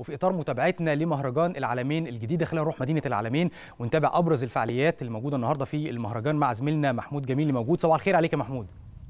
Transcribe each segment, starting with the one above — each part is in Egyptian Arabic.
وفي اطار متابعتنا لمهرجان العالمين الجديده خلينا نروح مدينه العالمين ونتابع ابرز الفعاليات اللي موجوده النهارده في المهرجان مع زميلنا محمود جميل اللي موجود صباح الخير عليك يا محمود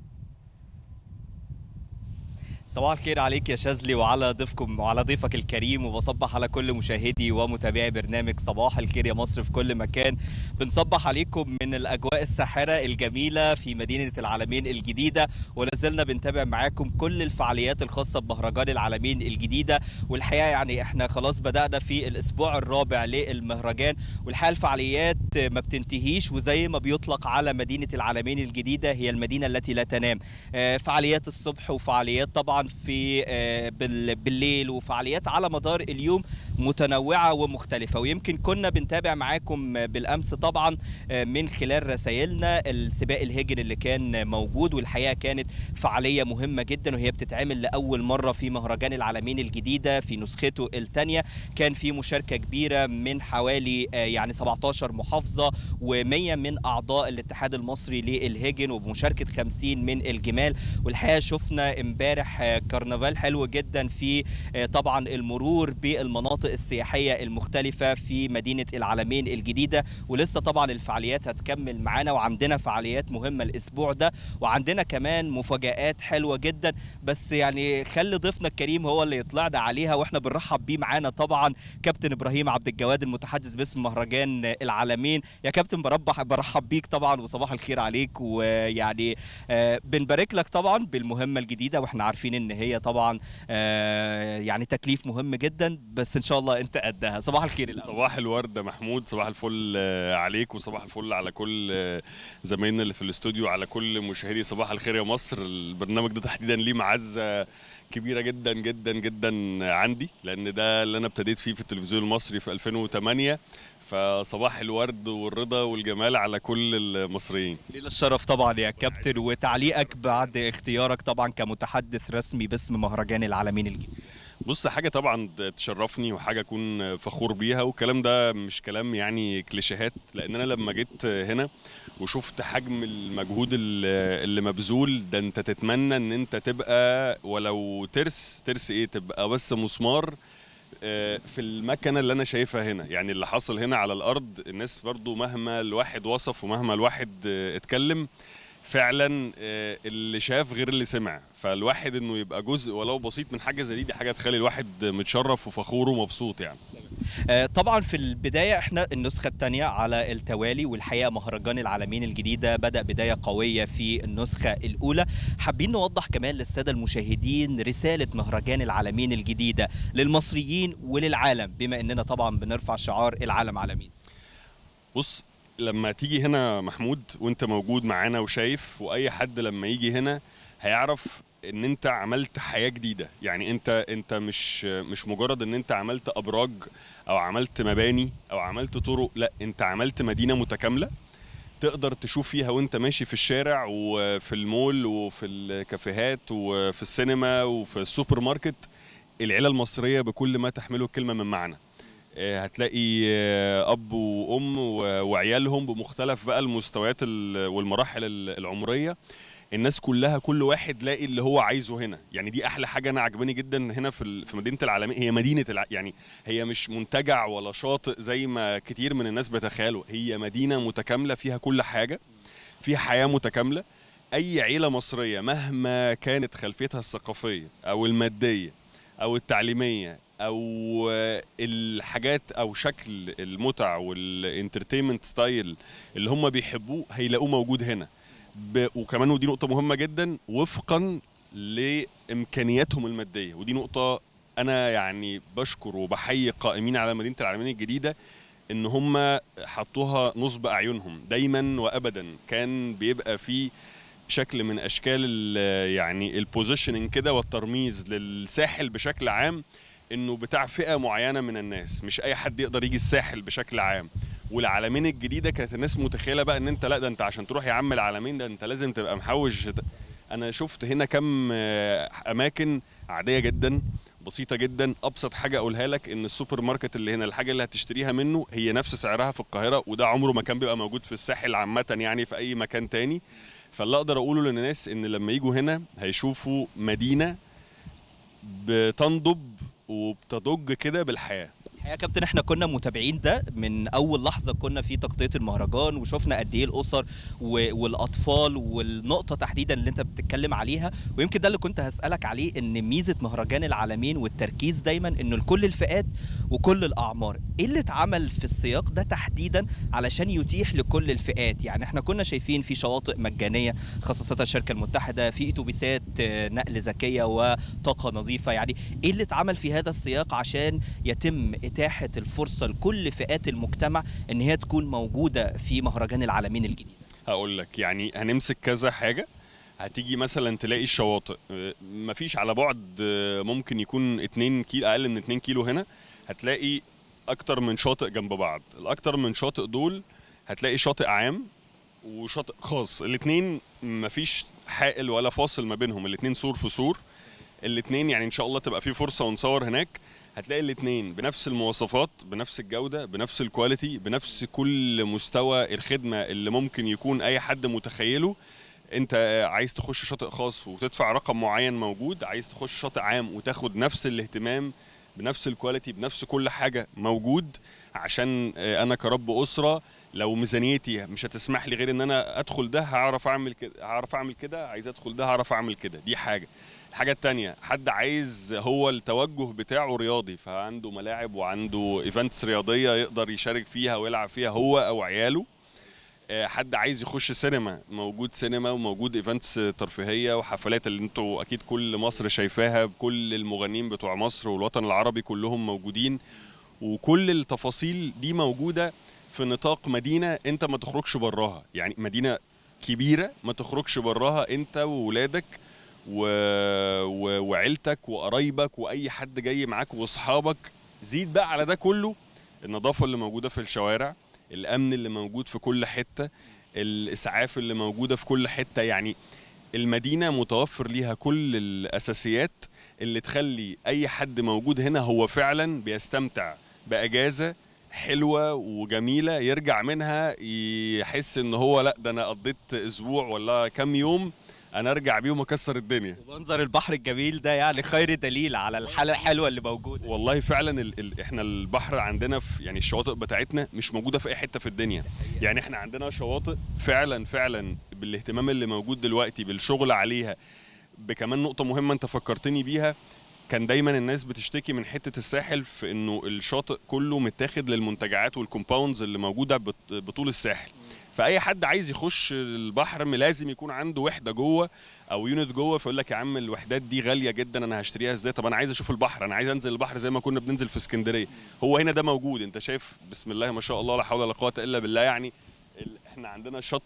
صباح الخير عليك يا شاذلي وعلى ضيفكم وعلى ضيفك الكريم وبصبح على كل مشاهدي ومتابعي برنامج صباح الخير يا مصر في كل مكان بنصبح عليكم من الاجواء الساحره الجميله في مدينه العالمين الجديده ولازلنا بنتابع معاكم كل الفعاليات الخاصه بمهرجان العالمين الجديده والحقيقه يعني احنا خلاص بدانا في الاسبوع الرابع للمهرجان والحقيقه الفعاليات ما بتنتهيش وزي ما بيطلق على مدينه العالمين الجديده هي المدينه التي لا تنام فعاليات الصبح وفعاليات طبعا في بالليل وفعاليات على مدار اليوم متنوعه ومختلفه ويمكن كنا بنتابع معاكم بالامس طبعا من خلال رسائلنا السباق الهجن اللي كان موجود والحقيقه كانت فعاليه مهمه جدا وهي بتتعمل لاول مره في مهرجان العالمين الجديده في نسخته الثانيه كان في مشاركه كبيره من حوالي يعني 17 محافظه و100 من اعضاء الاتحاد المصري للهجن وبمشاركه 50 من الجمال والحقيقه شفنا امبارح كرنفال حلو جدا في طبعا المرور بالمناطق السياحيه المختلفه في مدينه العالمين الجديده ولسه طبعا الفعاليات هتكمل معانا وعندنا فعاليات مهمه الاسبوع ده وعندنا كمان مفاجات حلوه جدا بس يعني خلي ضيفنا الكريم هو اللي يطلعنا عليها واحنا بنرحب بيه معانا طبعا كابتن ابراهيم عبد الجواد المتحدث باسم مهرجان العالمين يا كابتن بربح برحب بيك طبعا وصباح الخير عليك ويعني بنبارك لك طبعا بالمهمه الجديده واحنا عارفين ان هي طبعا يعني تكليف مهم جدا بس ان شاء الله انت قدها صباح الخير الأول. صباح الورد يا محمود صباح الفل عليك وصباح الفل على كل زمايلنا اللي في الاستوديو على كل مشاهدي صباح الخير يا مصر البرنامج ده تحديدا ليه معزه كبيره جدا جدا جدا عندي لان ده اللي انا ابتديت فيه في التلفزيون المصري في 2008 فصباح الورد والرضا والجمال على كل المصريين ليلة الشرف طبعا يا كابتن وتعليقك بعد اختيارك طبعا كمتحدث رسمي باسم مهرجان العالمين الجديد بص حاجة طبعا تشرفني وحاجة أكون فخور بيها والكلام ده مش كلام يعني كليشيهات لأن أنا لما جيت هنا وشفت حجم المجهود اللي مبذول ده أنت تتمنى إن أنت تبقى ولو ترس ترس إيه تبقى بس مسمار في المكنة اللي أنا شايفها هنا يعني اللي حصل هنا على الأرض الناس برضو مهما الواحد وصف ومهما الواحد اتكلم فعلا اللي شاف غير اللي سمع فالواحد انه يبقى جزء ولو بسيط من حاجه زي دي دي حاجه تخلي الواحد متشرف وفخور ومبسوط يعني طبعا في البدايه احنا النسخه الثانيه على التوالي والحقيقه مهرجان العالمين الجديده بدا بدايه قويه في النسخه الاولى حابين نوضح كمان للساده المشاهدين رساله مهرجان العالمين الجديده للمصريين وللعالم بما اننا طبعا بنرفع شعار العالم عالمين بص لما تيجي هنا محمود وانت موجود معانا وشايف واي حد لما يجي هنا هيعرف ان انت عملت حياه جديده يعني انت انت مش مش مجرد ان انت عملت ابراج او عملت مباني او عملت طرق لا انت عملت مدينه متكامله تقدر تشوف فيها وانت ماشي في الشارع وفي المول وفي الكافيهات وفي السينما وفي السوبر ماركت العيله المصريه بكل ما تحمله الكلمه من معنى هتلاقي اب وام وعيالهم بمختلف بقى المستويات والمراحل العمريه الناس كلها كل واحد لاقي اللي هو عايزه هنا يعني دي احلى حاجه انا عجباني جدا هنا في في مدينه العالمين هي مدينه الع... يعني هي مش منتجع ولا شاطئ زي ما كتير من الناس بيتخيلوا هي مدينه متكامله فيها كل حاجه فيها حياه متكامله اي عيله مصريه مهما كانت خلفيتها الثقافيه او الماديه او التعليميه او الحاجات او شكل المتع والانترتينمنت ستايل اللي هم بيحبوه هيلاقوه موجود هنا ب... وكمان ودي نقطه مهمه جدا وفقا لامكانياتهم الماديه ودي نقطه انا يعني بشكر وبحيي قائمين على مدينه العالمين الجديده ان هم حطوها نصب اعينهم دايما وابدا كان بيبقى في شكل من اشكال يعني البوزيشننج كده والترميز للساحل بشكل عام انه بتاع فئه معينه من الناس مش اي حد يقدر يجي الساحل بشكل عام والعالمين الجديده كانت الناس متخيله بقى ان انت لا ده انت عشان تروح يا عم العالمين ده انت لازم تبقى محوش انا شفت هنا كم اماكن عاديه جدا بسيطه جدا ابسط حاجه اقولها لك ان السوبر ماركت اللي هنا الحاجه اللي هتشتريها منه هي نفس سعرها في القاهره وده عمره ما كان بيبقى موجود في الساحل عامه يعني في اي مكان تاني فاللي اقدر اقوله للناس ان لما يجوا هنا هيشوفوا مدينه بتنضب وبتضج كده بالحياه الحقيقه يا كابتن احنا كنا متابعين ده من اول لحظه كنا في تغطيه المهرجان وشفنا قد ايه الاسر و- والاطفال والنقطه تحديدا اللي انت بتتكلم عليها ويمكن ده اللي كنت هسالك عليه ان ميزه مهرجان العالمين والتركيز دايما انه لكل الفئات وكل الاعمار ايه اللي اتعمل في السياق ده تحديدا علشان يتيح لكل الفئات يعني احنا كنا شايفين في شواطئ مجانيه خصصتها الشركه المتحده في اتوبيسات آه، نقل ذكيه وطاقه نظيفه يعني ايه اللي اتعمل في هذا السياق عشان يتم اتاحه الفرصه لكل فئات المجتمع ان هي تكون موجوده في مهرجان العالمين الجديد هقول لك يعني هنمسك كذا حاجه هتيجي مثلا تلاقي الشواطئ آه، مفيش على بعد آه، ممكن يكون 2 كيلو اقل من 2 كيلو هنا هتلاقي اكتر من شاطئ جنب بعض الاكتر من شاطئ دول هتلاقي شاطئ عام وشاطئ خاص الاثنين مفيش حائل ولا فاصل ما بينهم الاثنين سور في سور الاثنين يعني ان شاء الله تبقى في فرصه ونصور هناك هتلاقي الاثنين بنفس المواصفات بنفس الجوده بنفس الكواليتي بنفس كل مستوى الخدمه اللي ممكن يكون اي حد متخيله انت عايز تخش شاطئ خاص وتدفع رقم معين موجود عايز تخش شاطئ عام وتاخد نفس الاهتمام بنفس الكواليتي بنفس كل حاجه موجود عشان آه، انا كرب اسره لو ميزانيتي مش هتسمح لي غير ان انا ادخل ده هعرف اعمل كده هعرف اعمل كده عايز ادخل ده هعرف اعمل كده دي حاجه الحاجه التانية حد عايز هو التوجه بتاعه رياضي فعنده ملاعب وعنده ايفنتس رياضيه يقدر يشارك فيها ويلعب فيها هو او عياله آه، حد عايز يخش سينما موجود سينما وموجود ايفنتس ترفيهيه وحفلات اللي انتوا اكيد كل مصر شايفاها بكل المغنيين بتوع مصر والوطن العربي كلهم موجودين وكل التفاصيل دي موجوده في نطاق مدينه انت ما تخرجش براها يعني مدينه كبيره ما تخرجش براها انت وولادك و... و... وعيلتك وقرايبك واي حد جاي معاك واصحابك زيد بقى على ده كله النظافه اللي موجوده في الشوارع الامن اللي موجود في كل حته الاسعاف اللي موجوده في كل حته يعني المدينه متوفر ليها كل الاساسيات اللي تخلي اي حد موجود هنا هو فعلا بيستمتع باجازه حلوه وجميله يرجع منها يحس ان هو لا ده انا قضيت اسبوع ولا كام يوم انا ارجع بيهم اكسر الدنيا ومنظر البحر الجميل ده يعني خير دليل على الحاله الحلوه اللي موجوده والله فعلا ال ال احنا البحر عندنا في يعني الشواطئ بتاعتنا مش موجوده في اي حته في الدنيا يعني احنا عندنا شواطئ فعلا فعلا بالاهتمام اللي موجود دلوقتي بالشغل عليها بكمان نقطه مهمه انت فكرتني بيها كان دايما الناس بتشتكي من حته الساحل في انه الشاطئ كله متاخد للمنتجعات والكومباوندز اللي موجوده بط- بطول الساحل فاي حد عايز يخش البحر لازم يكون عنده وحده جوه او يونت جوه فيقول لك يا عم الوحدات دي غاليه جدا انا هشتريها ازاي طب انا عايز اشوف البحر انا عايز انزل البحر زي ما كنا بننزل في اسكندريه هو هنا ده موجود انت شايف بسم الله ما شاء الله لا حول ولا قوه الا بالله يعني ال- احنا عندنا شط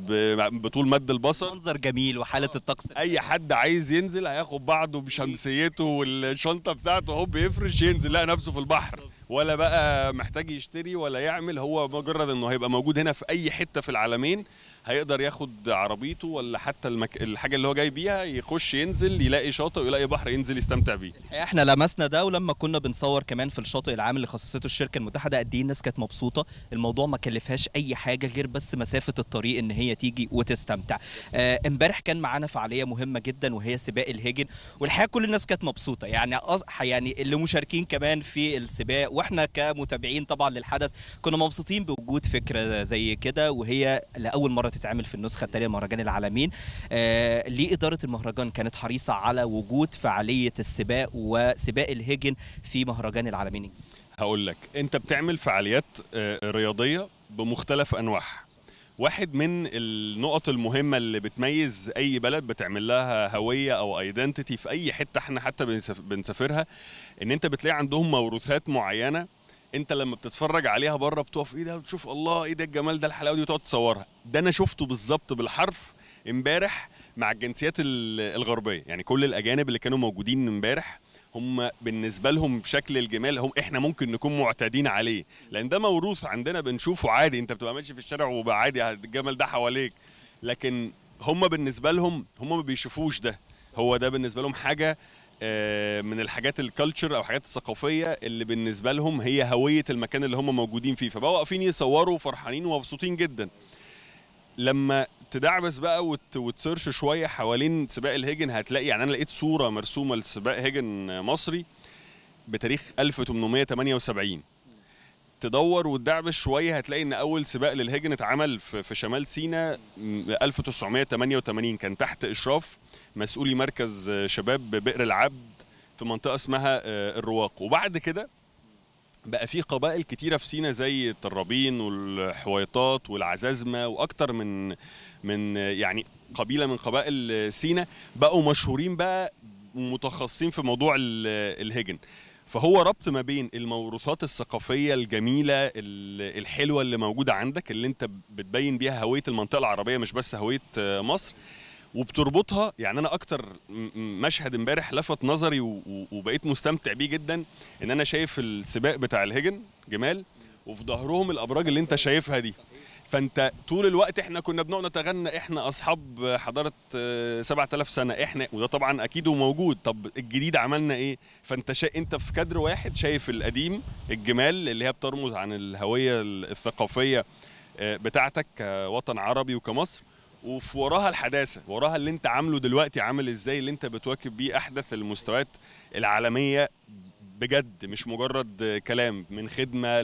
ب- بطول مد البصر منظر جميل وحاله الطقس اي حد عايز ينزل هياخد بعضه بشمسيته والشنطه بتاعته هو بيفرش ينزل لقى نفسه في البحر ولا بقى محتاج يشتري ولا يعمل هو مجرد انه هيبقى موجود هنا في اي حته في العالمين هيقدر ياخد عربيته ولا حتى المك... الحاجه اللي هو جاي بيها يخش ينزل يلاقي شاطئ ويلاقي بحر ينزل يستمتع بيه احنا لمسنا ده ولما كنا بنصور كمان في الشاطئ العام اللي خصصته الشركه المتحده قد ايه الناس كانت مبسوطه الموضوع ما كلفهاش اي حاجه غير بس مسافه الطريق ان هي تيجي وتستمتع آه، امبارح كان معانا فعاليه مهمه جدا وهي سباق الهجن والحقيقه كل الناس كانت مبسوطه يعني أص... يعني اللي مشاركين كمان في السباق واحنا كمتابعين طبعا للحدث كنا مبسوطين بوجود فكره زي كده وهي لاول مره تتعمل في النسخه الثانيه لمهرجان العالمين آه، ليه اداره المهرجان كانت حريصه على وجود فعاليه السباق وسباق الهجن في مهرجان العالمين هقول لك انت بتعمل فعاليات آه، رياضيه بمختلف انواعها واحد من النقط المهمه اللي بتميز اي بلد بتعمل لها هويه او ايدنتيتي في اي حته احنا حتى بنسف- بنسافرها ان انت بتلاقي عندهم موروثات معينه انت لما بتتفرج عليها بره بتقف ايه ده بتشوف الله ايه ده الجمال ده الحلاوه دي وتقعد تصورها ده انا شفته بالظبط بالحرف امبارح مع الجنسيات ال- الغربيه يعني كل الاجانب اللي كانوا موجودين امبارح هم بالنسبه لهم بشكل الجمال هم احنا ممكن نكون معتادين عليه لان ده موروث عندنا بنشوفه عادي انت بتبقى ماشي في الشارع وبقى عادي الجمل ده حواليك لكن هم بالنسبه لهم هم ما بيشوفوش ده هو ده بالنسبه لهم حاجه آه، من الحاجات الكالتشر او الحاجات الثقافيه اللي بالنسبه لهم هي هويه المكان اللي هم موجودين فيه فبقوا واقفين يصوروا فرحانين ومبسوطين جدا لما تدعبس بقى وت... وتسيرش شويه حوالين سباق الهجن هتلاقي يعني انا لقيت صوره مرسومه لسباق هجن مصري بتاريخ 1878 تدور وتدعبس شويه هتلاقي ان اول سباق للهجن اتعمل في في شمال سيناء م- 1988 كان تحت اشراف مسؤولي مركز آه، شباب بئر العبد في منطقه اسمها آه، الرواق وبعد كده بقى في قبائل كتيره في سينا زي الطرابين والحويطات والعزازمه واكتر من من آه، يعني قبيله من قبائل آه، سينا بقوا مشهورين بقى ومتخصصين في موضوع ال- الهجن فهو ربط ما بين الموروثات الثقافيه الجميله ال- الحلوه اللي موجوده عندك اللي انت بتبين بيها هويه المنطقه العربيه مش بس هويه آه، مصر وبتربطها يعني انا اكتر م- م- مشهد امبارح لفت نظري و- و- وبقيت مستمتع بيه جدا ان انا شايف السباق بتاع الهجن جمال وفي ظهرهم الابراج اللي انت شايفها دي فانت طول الوقت احنا كنا بنقعد نتغنى احنا اصحاب حضاره آه، 7000 سنه احنا وده طبعا اكيد وموجود طب الجديد عملنا ايه فانت شا... انت في كادر واحد شايف القديم الجمال اللي هي بترمز عن الهويه الثقافيه آه، بتاعتك كوطن عربي وكمصر وفي وراها الحداثه وراها اللي انت عامله دلوقتي عامل ازاي اللي انت بتواكب بيه احدث المستويات العالميه بجد مش مجرد كلام من خدمه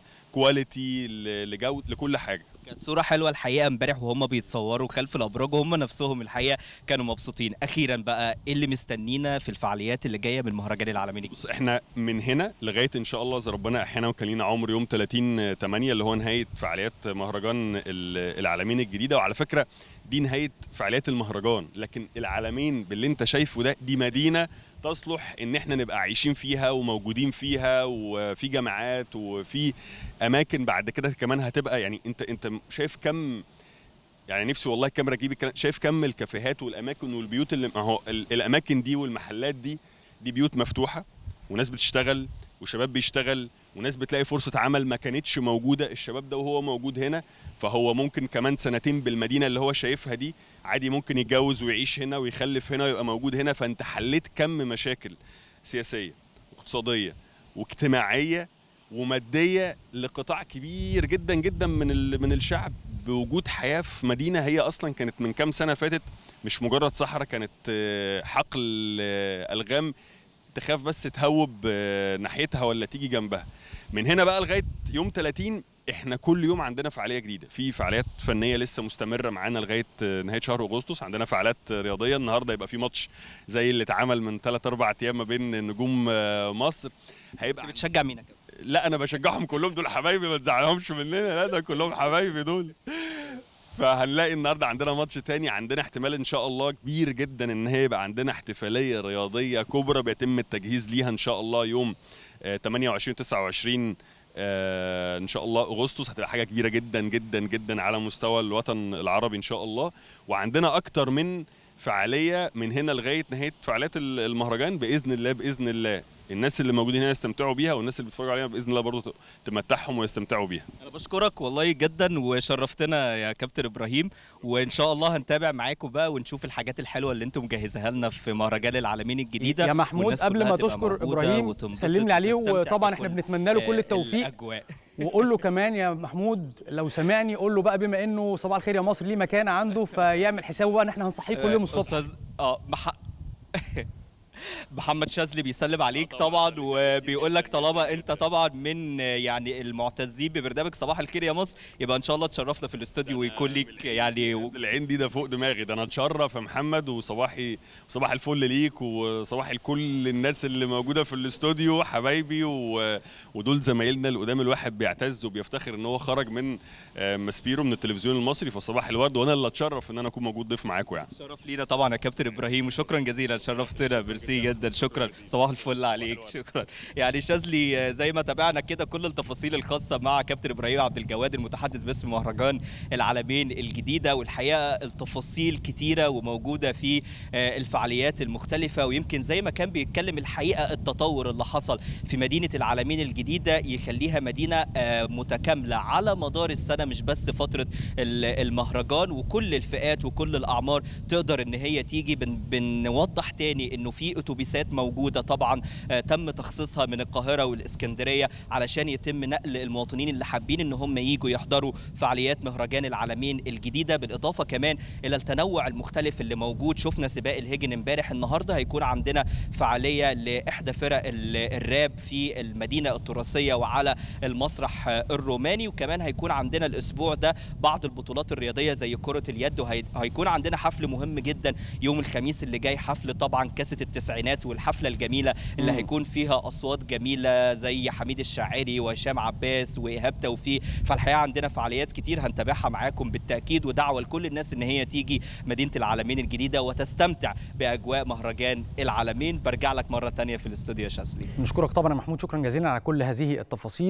لكواليتي لجود لكل حاجه كانت صورة حلوة الحقيقة امبارح وهم بيتصوروا خلف الأبراج وهم نفسهم الحقيقة كانوا مبسوطين أخيرا بقى إيه اللي مستنينا في الفعاليات اللي جاية من مهرجان العالمين الجديد بص احنا من هنا لغايه ان شاء الله اذا ربنا احيانا وكان لينا عمر يوم 30 8 اللي هو نهايه فعاليات مهرجان ال- العالمين الجديده وعلى فكره دي نهايه فعاليات المهرجان لكن العالمين باللي انت شايفه ده دي مدينه تصلح ان احنا نبقى عايشين فيها وموجودين فيها وفي جامعات وفي اماكن بعد كده كمان هتبقى يعني انت انت شايف كم يعني نفسي والله الكاميرا تجيب الكلام شايف كم الكافيهات والاماكن والبيوت اللي ما هو ال- الاماكن دي والمحلات دي دي بيوت مفتوحه وناس بتشتغل وشباب بيشتغل وناس بتلاقي فرصه عمل ما كانتش موجوده الشباب ده وهو موجود هنا فهو ممكن كمان سنتين بالمدينه اللي هو شايفها دي عادي ممكن يتجوز ويعيش هنا ويخلف هنا ويبقى موجود هنا فانت حليت كم مشاكل سياسيه واقتصاديه واجتماعيه وماديه لقطاع كبير جدا جدا من ال- من الشعب بوجود حياه في مدينه هي اصلا كانت من كام سنه فاتت مش مجرد صحراء كانت آه، حقل آه، الغام تخاف بس تهوب آه، ناحيتها ولا تيجي جنبها من هنا بقى لغايه يوم 30 احنا كل يوم عندنا فعاليه جديده في فعاليات فنيه لسه مستمره معانا لغايه آه، نهايه شهر اغسطس عندنا فعاليات آه، رياضيه النهارده يبقى في ماتش زي اللي اتعمل من 3 4 ايام ما بين نجوم آه، مصر هيبقى أنت بتشجع مين يا كابتن؟ لا انا بشجعهم كلهم دول حبايبي ما تزعلهمش مننا لا ده كلهم حبايبي دول فهنلاقي النهارده عندنا ماتش تاني عندنا احتمال ان شاء الله كبير جدا ان هي يبقى عندنا احتفاليه رياضيه كبرى بيتم التجهيز ليها ان شاء الله يوم آه، 28 29 آه، ان شاء الله اغسطس هتبقى حاجه كبيره جدا جدا جدا على مستوى الوطن العربي ان شاء الله وعندنا اكتر من فعاليه من هنا لغايه نهايه فعاليات ال- المهرجان باذن الله باذن الله الناس اللي موجودين هنا يستمتعوا بيها والناس اللي بيتفرجوا علينا باذن الله برضه تمتعهم ويستمتعوا بيها أنا بشكرك والله جدا وشرفتنا يا كابتن إبراهيم وإن شاء الله هنتابع معاكم بقى ونشوف الحاجات الحلوة اللي أنتم مجهزها لنا في مهرجان العالمين الجديدة يا محمود والناس قبل كلها ما تبقى تشكر موجودة ابراهيم وتنبسط سلم لي عليه وتستمتع وطبعا احنا بكل، بنتمنى له كل آه، التوفيق الأجواء وقول له كمان يا محمود لو سمعني قول له بقى بما انه صباح الخير يا مصر ليه مكان عنده فيعمل حسابه بقى ان احنا هنصحيه كل يوم الصبح استاذ اه مح... محمد شاذلي بيسلم عليك طبعا وبيقول لك طالما انت طبعا من يعني المعتزين ببرنامج صباح الخير يا مصر يبقى ان شاء الله تشرفنا في الاستوديو ويكون ليك يعني و... العين دي ده فوق دماغي ده انا اتشرف يا محمد وصباحي صباح الفل ليك وصباح لكل الناس اللي موجوده في الاستوديو حبايبي و... ودول زمايلنا اللي قدام الواحد بيعتز وبيفتخر ان هو خرج من آه، ماسبيرو من التلفزيون المصري فصباح الورد وانا اللي اتشرف ان انا اكون موجود ضيف معاكم يعني شرف لينا طبعا يا كابتن ابراهيم وشكرا جزيلا شرفتنا ميرسي جدا شكرا صباح الفل عليك شكرا يعني شاذلي آه، زي ما تابعنا كده كل التفاصيل الخاصه مع كابتن ابراهيم عبد الجواد المتحدث باسم مهرجان العالمين الجديده والحقيقه التفاصيل كتيره وموجوده في آه، الفعاليات المختلفه ويمكن زي ما كان بيتكلم الحقيقه التطور اللي حصل في مدينه العالمين الجديده يخليها مدينه آه، متكامله على مدار السنه مش بس فتره ال- المهرجان وكل الفئات وكل الاعمار تقدر ان هي تيجي بن بنوضح تاني انه في اتوبيسات موجوده طبعا تم تخصيصها من القاهره والاسكندريه علشان يتم نقل المواطنين اللي حابين ان هم يجوا يحضروا فعاليات مهرجان العالمين الجديده بالاضافه كمان الى التنوع المختلف اللي موجود شفنا سباق الهجن امبارح النهارده هيكون عندنا فعاليه لاحدى فرق الراب في المدينه التراثيه وعلى المسرح الروماني وكمان هيكون عندنا الاسبوع ده بعض البطولات الرياضيه زي كره اليد وهيكون عندنا حفل مهم جدا يوم الخميس اللي جاي حفل طبعا كاسه التسعينات والحفله الجميله اللي هيكون فيها اصوات جميله زي حميد الشاعري وهشام عباس وايهاب توفيق فالحقيقه عندنا فعاليات كتير هنتابعها معاكم بالتاكيد ودعوه لكل الناس ان هي تيجي مدينه العالمين الجديده وتستمتع باجواء مهرجان العالمين برجع لك مره ثانيه في الاستوديو يا شاذلي نشكرك طبعا يا محمود شكرا جزيلا على كل هذه التفاصيل